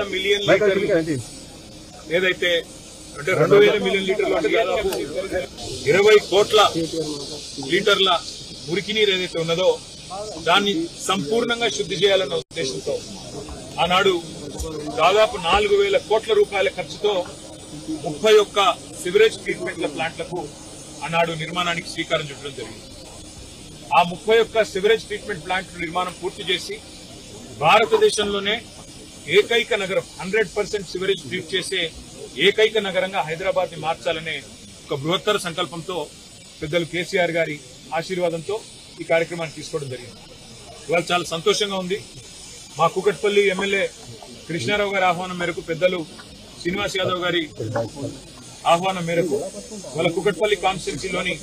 వేల మిలియన్ లీటర్లు ఏదైతే అంటే రెండు వేల మిలియన్ లీటర్లు అంటే దాదాపు ఇరవై కోట్ల లీటర్ల మురికి నీరు ఏదైతే ఉన్నదో దాన్ని సంపూర్ణంగా శుద్ధి చేయాలన్న ఉద్దేశంతో ఆనాడు దాదాపు నాలుగు వేల కోట్ల రూపాయల ఖర్చుతో ముప్పై ఒక్క సివరేజ్ ట్రీట్మెంట్ల ప్లాంట్లకు ఆనాడు నిర్మాణానికి శ్రీకారం చుట్టడం జరిగింది ఆ ముప్పై ఒక్క సివరేజ్ ట్రీట్మెంట్ ప్లాంట్ నిర్మాణం పూర్తి చేసి భారతదేశంలోనే ఏకైక నగరం హండ్రెడ్ పర్సెంట్ సివరేజ్ ట్రీట్ చేసే ఏకైక నగరంగా హైదరాబాద్ ని మార్చాలనే ఒక బృహత్తర సంకల్పంతో పెద్దలు కేసీఆర్ గారి ఆశీర్వాదంతో ఈ కార్యక్రమాన్ని తీసుకోవడం జరిగింది ఇవాళ చాలా సంతోషంగా ఉంది మా కుకట్పల్లి ఎమ్మెల్యే కృష్ణారావు గారి ఆహ్వానం మేరకు పెద్దలు శ్రీనివాస్ యాదవ్ గారి ఆహ్వానం మేరకు వాళ్ళ కుకట్పల్లి కాన్స్టిట్యున్సీలోని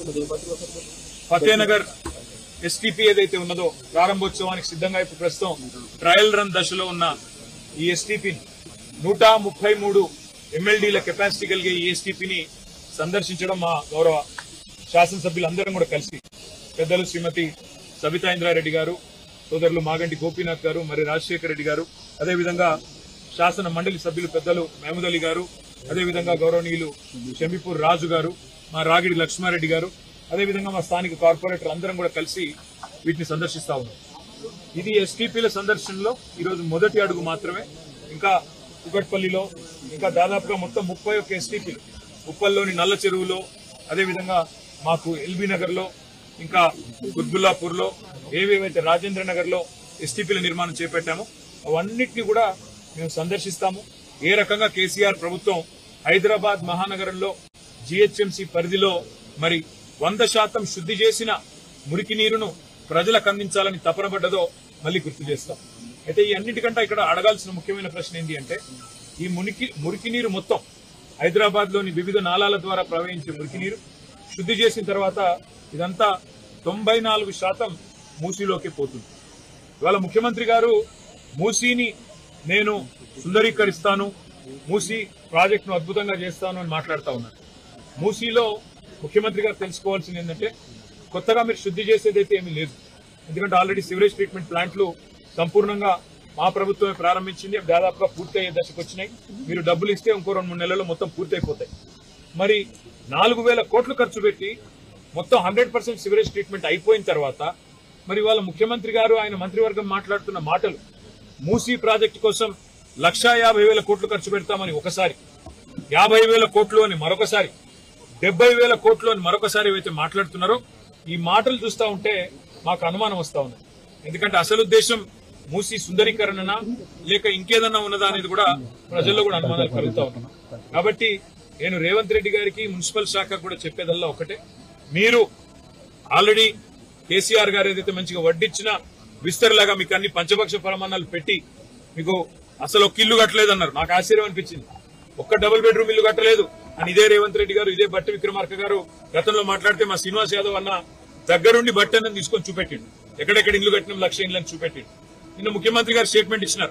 ఫతేనగర్ ఎస్టీపీ ఏదైతే ఉన్నదో ప్రారంభోత్సవానికి సిద్ధంగా ఇప్పుడు ప్రస్తుతం ట్రయల్ రన్ దశలో ఉన్న ఈ ఎస్టీపీని నూట ముప్పై మూడు ఎమ్మెల్డీల కెపాసిటీ కలిగే ఈ ఎస్టీపీని సందర్శించడం మా గౌరవ శాసనసభ్యులందరం కూడా కలిసి పెద్దలు శ్రీమతి సబితా ఇంద్రారెడ్డి గారు సోదరులు మాగంటి గోపీనాథ్ గారు మరి రాజశేఖర రెడ్డి గారు అదేవిధంగా శాసన మండలి సభ్యులు పెద్దలు మహమూద్ అలీ గారు అదేవిధంగా గౌరవనీయులు షమీపూర్ రాజు గారు మా రాగిడి లక్ష్మారెడ్డి గారు అదేవిధంగా మా స్థానిక కార్పొరేటర్ అందరం కూడా కలిసి వీటిని సందర్శిస్తా ఉన్నాం ఇది ఎస్టీపీల సందర్శనలో ఈరోజు మొదటి అడుగు మాత్రమే ఇంకా కుకట్పల్లిలో ఇంకా దాదాపుగా మొత్తం ముప్పై ఒక్క ఎస్టీపీలు ఉప్పల్లోని నల్ల చెరువులో అదేవిధంగా మాకు ఎల్బీ నగర్ లో ఇంకా కుత్బుల్లాపూర్ లో ఏవేవైతే రాజేంద్ర నగర్ లో ఎస్టీపీల నిర్మాణం చేపట్టామో అవన్నిటిని కూడా మేము సందర్శిస్తాము ఏ రకంగా కేసీఆర్ ప్రభుత్వం హైదరాబాద్ మహానగరంలో జిహెచ్ఎంసీ పరిధిలో మరి వంద శాతం శుద్ధి చేసిన మురికి నీరును ప్రజలకు అందించాలని తపనబడ్డదో మళ్ళీ గుర్తు చేస్తాం అయితే ఈ అన్నిటికంటే ఇక్కడ అడగాల్సిన ముఖ్యమైన ప్రశ్న ఏంటి అంటే ఈ మురికి మురికి నీరు మొత్తం హైదరాబాద్ లోని వివిధ నాలాల ద్వారా ప్రవహించే మురికి నీరు శుద్ధి చేసిన తర్వాత ఇదంతా తొంభై నాలుగు శాతం మూసీలోకి పోతుంది ఇవాళ ముఖ్యమంత్రి గారు మూసీని నేను సుందరీకరిస్తాను మూసీ ప్రాజెక్టును అద్భుతంగా చేస్తాను అని మాట్లాడుతా ఉన్నారు మూసీలో ముఖ్యమంత్రి గారు తెలుసుకోవాల్సింది ఏంటంటే కొత్తగా మీరు శుద్ధి చేసేదైతే ఏమీ లేదు ఎందుకంటే ఆల్రెడీ సివరేజ్ ట్రీట్మెంట్ ప్లాంట్లు సంపూర్ణంగా మా ప్రభుత్వమే ప్రారంభించింది అవి దాదాపుగా పూర్తయ్యే దశకు వచ్చినాయి మీరు డబ్బులు ఇస్తే ఇంకో రెండు మూడు నెలల్లో మొత్తం పూర్తయిపోతాయి మరి నాలుగు వేల కోట్లు ఖర్చు పెట్టి మొత్తం హండ్రెడ్ పర్సెంట్ సివరేజ్ ట్రీట్మెంట్ అయిపోయిన తర్వాత మరి వాళ్ళ ముఖ్యమంత్రి గారు ఆయన మంత్రివర్గం మాట్లాడుతున్న మాటలు మూసీ ప్రాజెక్టు కోసం లక్షా యాభై వేల కోట్లు ఖర్చు పెడతామని ఒకసారి యాభై వేల కోట్లు అని మరొకసారి డెబ్బై వేల కోట్లు అని మరొకసారి ఏవైతే మాట్లాడుతున్నారో ఈ మాటలు చూస్తా ఉంటే మాకు అనుమానం వస్తా ఉంది ఎందుకంటే అసలు ఉద్దేశం మూసి సుందరీకరణనా లేక ఇంకేదన్నా ఉన్నదా అనేది కూడా ప్రజల్లో కూడా అనుమానాలు కలుగుతా ఉన్నాయి కాబట్టి నేను రేవంత్ రెడ్డి గారికి మున్సిపల్ శాఖ కూడా చెప్పేదల్లా ఒకటే మీరు ఆల్రెడీ కేసీఆర్ గారు ఏదైతే మంచిగా వడ్డిచ్చినా విస్తరలాగా మీకు అన్ని పంచపక్ష ప్రమాణాలు పెట్టి మీకు అసలు ఒక ఇల్లు కట్టలేదు అన్నారు నాకు ఆశ్చర్యం అనిపించింది ఒక్క డబుల్ బెడ్రూమ్ ఇల్లు కట్టలేదు అని ఇదే రేవంత్ రెడ్డి గారు ఇదే బట్టి విక్రమార్క గారు గతంలో మాట్లాడితే మా శ్రీనివాస్ యాదవ్ అన్న దగ్గరుండి బట్టి అన్నది తీసుకొని చూపెట్టిండు ఎక్కడెక్కడ ఇల్లు కట్టిన లక్ష ఇల్లు చూపెట్టిండు నిన్న ముఖ్యమంత్రి గారు స్టేట్మెంట్ ఇచ్చినారు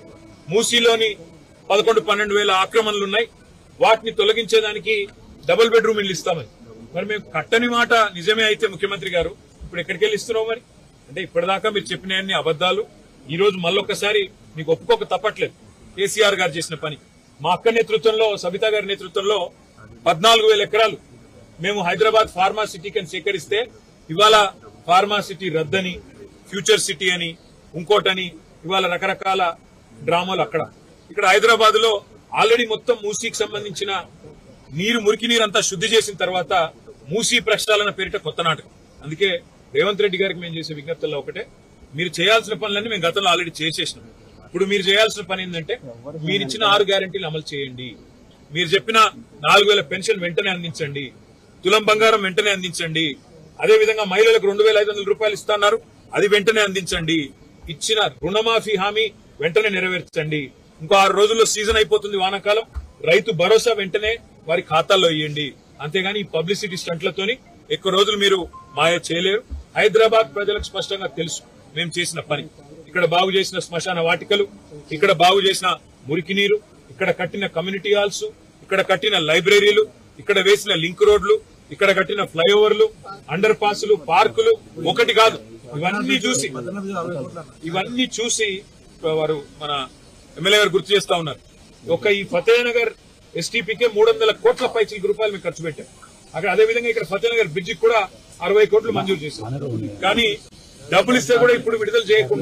మూసీలోని పదకొండు పన్నెండు వేల ఆక్రమణలు ఉన్నాయి వాటిని తొలగించేదానికి డబుల్ బెడ్రూమ్ ఇల్లు ఇస్తామని మరి మేము కట్టని మాట నిజమే అయితే ముఖ్యమంత్రి గారు ఇప్పుడు ఎక్కడికి వెళ్ళి ఇస్తున్నావు మరి అంటే ఇప్పటిదాకా మీరు చెప్పిన అన్ని అబద్దాలు ఈ రోజు మళ్ళొక్కసారి మీకు ఒప్పుకోక తప్పట్లేదు కేసీఆర్ గారు చేసిన పని మా అక్క నేతృత్వంలో సబితా గారి నేతృత్వంలో పద్నాలుగు వేల ఎకరాలు మేము హైదరాబాద్ ఫార్మా సిటీకి అని సేకరిస్తే ఇవాళ ఫార్మా సిటీ రద్దని ఫ్యూచర్ సిటీ అని ఇంకోటని ఇవాళ రకరకాల డ్రామాలు అక్కడ ఇక్కడ హైదరాబాద్ లో ఆల్రెడీ మొత్తం మూసీకి సంబంధించిన నీరు మురికి నీరు అంతా శుద్ధి చేసిన తర్వాత మూసీ ప్రక్షాళన పేరిట కొత్త నాటకం అందుకే రేవంత్ రెడ్డి గారికి మేము చేసే విజ్ఞప్తుల్లో ఒకటే మీరు చేయాల్సిన పనులన్నీ మేము గతంలో ఆల్రెడీ చేసేసినాం ఇప్పుడు మీరు చేయాల్సిన పని ఏంటంటే మీరు ఇచ్చిన ఆరు గ్యారంటీలు అమలు చేయండి మీరు చెప్పిన నాలుగు వేల పెన్షన్ వెంటనే అందించండి తులం బంగారం వెంటనే అందించండి అదే విధంగా మహిళలకు రెండు వేల ఐదు వందల రూపాయలు ఇస్తున్నారు అది వెంటనే అందించండి ఇచ్చిన రుణమాఫీ హామీ వెంటనే నెరవేర్చండి ఇంకో ఆరు రోజుల్లో సీజన్ అయిపోతుంది వానాకాలం రైతు భరోసా వెంటనే వారి ఖాతాల్లో ఇవ్వండి అంతేగాని ఈ పబ్లిసిటీ స్టంట్లతోని ఎక్కువ రోజులు మీరు మాయ చేయలేరు హైదరాబాద్ ప్రజలకు స్పష్టంగా తెలుసు మేము చేసిన పని ఇక్కడ బాగు చేసిన శ్మశాన వాటికలు ఇక్కడ బాగు చేసిన మురికి నీరు ఇక్కడ కట్టిన కమ్యూనిటీ హాల్స్ ఇక్కడ కట్టిన లైబ్రరీలు ఇక్కడ వేసిన లింక్ రోడ్లు ఇక్కడ కట్టిన ఫ్లైఓవర్లు అండర్ పాస్లు పార్కులు ఒకటి కాదు ఇవన్నీ చూసి ఇవన్నీ చూసి వారు మన ఎమ్మెల్యే గారు గుర్తు చేస్తా ఉన్నారు ఒక ఈ ఫతేనగర్ ఎస్టీపీకే మూడు వందల కోట్ల పైచిల రూపాయలు మేము ఖర్చు పెట్టాం అక్కడ అదే విధంగా ఇక్కడ ఫతేనగర్ బ్రిడ్జి కూడా అరవై కోట్లు మంజూరు చేశాం కానీ డబ్బులు ఇస్తే కూడా ఇప్పుడు విడుదల చేయకుండా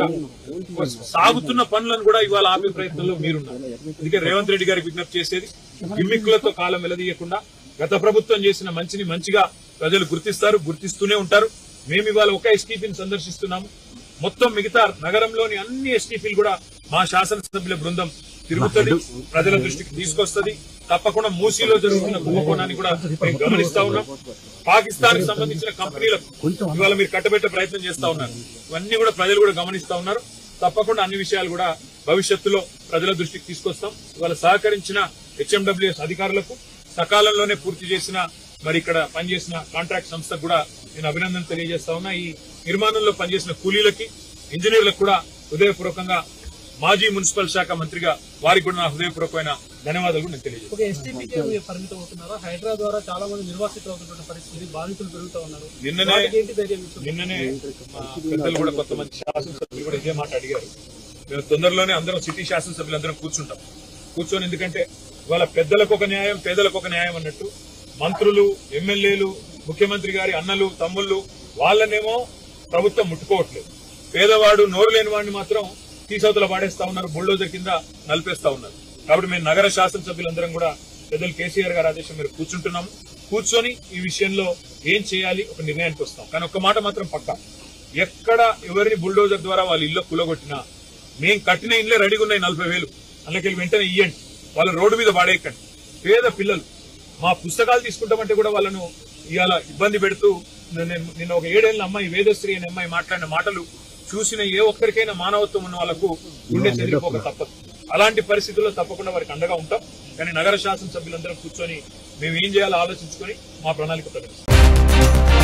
సాగుతున్న పనులను కూడా ఇవాళ ఆపే ప్రయత్నంలో మీరున్నారు అందుకే రేవంత్ రెడ్డి గారికి విజ్ఞప్తి చేసేది గిమ్మిక్కులతో కాలం వెలదీయకుండా గత ప్రభుత్వం చేసిన మంచిని మంచిగా ప్రజలు గుర్తిస్తారు గుర్తిస్తూనే ఉంటారు మేము ఇవాళ ఒక ఎస్టీపీని సందర్శిస్తున్నాము మొత్తం మిగతా నగరంలోని అన్ని ఎస్టీపీలు కూడా మా శాసనసభ్యుల బృందం తిరుగుతుంది ప్రజల దృష్టికి తీసుకొస్తుంది తప్పకుండా మూసీలో జరుగుతున్న కుంభకోణాన్ని కూడా మేము గమనిస్తా ఉన్నాం పాకిస్తాన్ కి సంబంధించిన కంపెనీలకు ఇవాళ మీరు కట్టబెట్టే ప్రయత్నం చేస్తా ఉన్నారు ఇవన్నీ కూడా ప్రజలు కూడా గమనిస్తా ఉన్నారు తప్పకుండా అన్ని విషయాలు కూడా భవిష్యత్తులో ప్రజల దృష్టికి తీసుకొస్తాం ఇవాళ సహకరించిన హెచ్ఎండబ్ల్యూఎస్ అధికారులకు సకాలంలోనే పూర్తి చేసిన మరి ఇక్కడ పనిచేసిన కాంట్రాక్ట్ సంస్థకు కూడా నేను అభినందన తెలియజేస్తా ఉన్నా ఈ నిర్మాణంలో పనిచేసిన కూలీలకి ఇంజనీర్లకు కూడా హృదయపూర్వకంగా మాజీ మున్సిపల్ శాఖ మంత్రిగా వారికి కూడా నా హృదయపూర్వకమైన ధన్యవాదాలు కూడా నేను తెలియజేస్తాను ఒక ఎస్టీపీకే మీరు పరిమితం అవుతున్నారా హైడ్రా ద్వారా చాలా మంది నిర్వాసితులు అవుతున్న పరిస్థితి బాధితులు పెరుగుతూ ఉన్నారు నిన్ననే వాటికి ఏంటి ధైర్యం ఇస్తుంది నిన్ననే మా పెద్దలు కూడా కొంతమంది శాసనసభ్యులు కూడా ఇదే మాట అడిగారు మేము తొందరలోనే అందరం సిటీ శాసనసభ్యులు అందరం కూర్చుంటాం కూర్చొని ఎందుకంటే వాళ్ళ పెద్దలకు ఒక న్యాయం పేదలకు ఒక న్యాయం అన్నట్టు మంత్రులు ఎమ్మెల్యేలు ముఖ్యమంత్రి గారి అన్నలు తమ్ముళ్ళు వాళ్ళనేమో ప్రభుత్వం ముట్టుకోవట్లేదు పేదవాడు నోరు లేని వాడిని మాత్రం తీసవతల పాడేస్తా ఉన్నారు బుల్డోజర్ కింద నలిపేస్తా ఉన్నారు కాబట్టి మేము నగర శాసనసభ్యులందరం కూడా పెద్దలు కేసీఆర్ గారి ఆదేశం మీరు కూర్చుంటున్నాము కూర్చొని ఈ విషయంలో ఏం చేయాలి ఒక నిర్ణయానికి వస్తాం కానీ ఒక మాట మాత్రం పక్కా ఎక్కడ ఎవరిని బుల్డోజర్ ద్వారా వాళ్ళ ఇల్లు కులగొట్టినా మేము కట్టిన ఇల్లే రెడీగా ఉన్నాయి నలభై వేలు అందులోకి వెంటనే ఇయ్యండి వాళ్ళ రోడ్డు మీద వాడేయకండి పేద పిల్లలు మా పుస్తకాలు తీసుకుంటామంటే కూడా వాళ్ళను ఇవాళ ఇబ్బంది పెడుతూ నేను- నిన్న ఒక ఏడేళ్ల అమ్మాయి వేదశ్రీ అనే అమ్మాయి మాట్లాడిన మాటలు చూసిన ఏ ఒక్కరికైనా మానవత్వం ఉన్న వాళ్ళకు గుండె చెదిరిపోక తప్పదు అలాంటి పరిస్థితుల్లో తప్పకుండా వారికి అండగా ఉంటాం కానీ నగర శాసనసభ్యులందరం కూర్చొని మేము ఏం చేయాలో ఆలోచించుకొని మా ప్రణాళిక ప్రకటిస్తాం